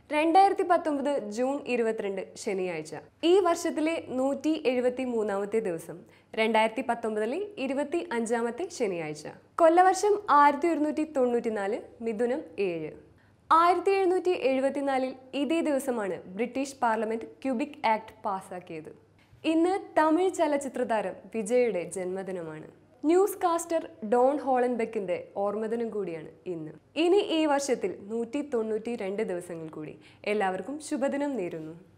രണ്ടായിരത്തി പത്തൊമ്പത് ജൂൺ ഇരുപത്തിരണ്ട് ശനിയാഴ്ച ഈ വർഷത്തിലെ നൂറ്റി എഴുപത്തി മൂന്നാമത്തെ ദിവസം രണ്ടായിരത്തി പത്തൊമ്പതിലെ ഇരുപത്തി അഞ്ചാമത്തെ ശനിയാഴ്ച കൊല്ലവർഷം ആയിരത്തി ഒരുന്നൂറ്റി തൊണ്ണൂറ്റിനാല് മിഥുനം ഏഴ് ആയിരത്തി എഴുന്നൂറ്റി എഴുപത്തിനാലിൽ ഇതേ ദിവസമാണ് ബ്രിട്ടീഷ് പാർലമെന്റ് ക്യൂബിക് ആക്ട് പാസാക്കിയത് ഇന്ന് തമിഴ് ചലച്ചിത്ര താരം വിജയുടെ ജന്മദിനമാണ് ന്യൂസ് കാസ്റ്റർ ഡോൺ ഹോളൻബെക്കിന്റെ ഓർമ്മദിനം കൂടിയാണ് ഇന്ന് ഇനി ഈ വർഷത്തിൽ നൂറ്റി തൊണ്ണൂറ്റി രണ്ട് ദിവസങ്ങൾ കൂടി എല്ലാവർക്കും ശുഭദിനം നേരുന്നു